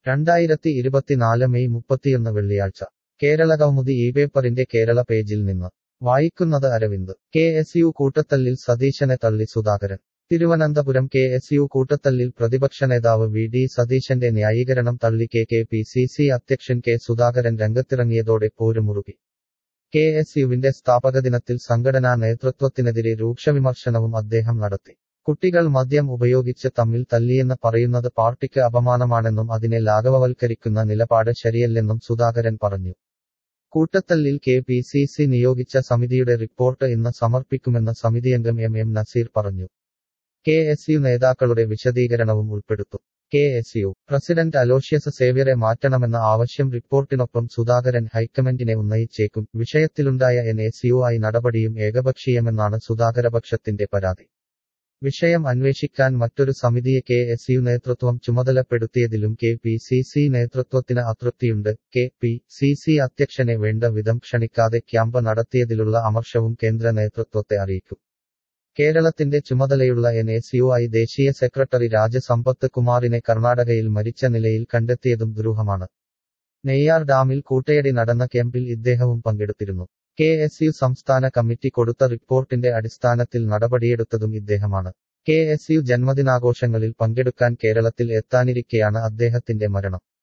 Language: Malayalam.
രണ്ടായിരത്തി ഇരുപത്തിനാല് മെയ് മുപ്പത്തിയൊന്ന് വെള്ളിയാഴ്ച കേരള കൗമുദി ഈ പേപ്പറിന്റെ കേരള പേജിൽ നിന്ന് വായിക്കുന്നത് അരവിന്ദ് കെ എസ് യു കൂട്ടത്തല്ലിൽ സതീശനെ തള്ളി Sudhakaran Thiruvananthapuram K S U കൂട്ടത്തല്ലിൽ പ്രതിപക്ഷ നേതാവ് വി ഡി സതീശന്റെ ന്യായീകരണം തള്ളി K K P C C അധ്യക്ഷൻ കെ സുധാകരൻ രംഗത്തിറങ്ങിയതോടെ പോരുമുറുകി കെ എസ് യുവിന്റെ സ്ഥാപക ദിനത്തിൽ സംഘടനാ നേതൃത്വത്തിനെതിരെ രൂക്ഷവിമർശനവും അദ്ദേഹം നടത്തി കുട്ടികൾ മദ്യം ഉപയോഗിച്ച് തമ്മിൽ തല്ലിയെന്ന് പറയുന്നത് പാർട്ടിക്ക് അപമാനമാണെന്നും അതിനെ ലാഘവവൽക്കരിക്കുന്ന നിലപാട് ശരിയല്ലെന്നും സുധാകരൻ പറഞ്ഞു കൂട്ടത്തല്ലിൽ കെ പി സി സി നിയോഗിച്ച സമിതിയുടെ റിപ്പോർട്ട് ഇന്ന് സമർപ്പിക്കുമെന്ന് സമിതിയംഗം എം എം നസീർ പറഞ്ഞു കെ എസ് യു നേതാക്കളുടെ വിശദീകരണവും ഉൾപ്പെടുത്തും K S U president Aloysius സേവ്യറെ മാറ്റണമെന്ന ആവശ്യം റിപ്പോർട്ടിനൊപ്പം സുധാകരൻ ഹൈക്കമാൻഡിനെ ഉന്നയിച്ചേക്കും വിഷയത്തിലുണ്ടായ എൻ എസ് യു ഐ നടപടിയും ഏകപക്ഷീയമെന്നാണ് സുധാകരപക്ഷത്തിന്റെ പരാതി വിഷയം അന്വേഷിക്കാൻ മറ്റൊരു സമിതിയെ കെ എസ് യു നേതൃത്വം ചുമതലപ്പെടുത്തിയതിലും കെ പി സി സി നേതൃത്വത്തിന് അതൃപ്തിയുണ്ട് കെ പി സി സി അധ്യക്ഷനെ വേണ്ട വിധം ക്ഷണിക്കാതെ ക്യാമ്പ് നടത്തിയതിലുള്ള അമർഷവും കേന്ദ്ര നേതൃത്വത്തെ അറിയിക്കും കേരളത്തിന്റെ ചുമതലയുള്ള എൻ എസ് യു ഐ ദേശീയ സെക്രട്ടറി രാജസമ്പത്ത് കുമാറിനെ കർണാടകയിൽ മരിച്ച നിലയിൽ കണ്ടെത്തിയതും ദുരൂഹമാണ് നെയ്യാർ ഡാമിൽ കൂട്ടയടി നടന്ന ക്യാമ്പിൽ ഇദ്ദേഹവും പങ്കെടുത്തിരുന്നു കെ എസ് യു സംസ്ഥാന കമ്മിറ്റി കൊടുത്ത റിപ്പോർട്ടിന്റെ അടിസ്ഥാനത്തിൽ നടപടിയെടുത്തതും ഇദ്ദേഹമാണ് കെ എസ് യു ജന്മദിനാഘോഷങ്ങളിൽ പങ്കെടുക്കാൻ കേരളത്തിൽ എത്താനിരിക്കെയാണ് അദ്ദേഹത്തിന്റെ മരണം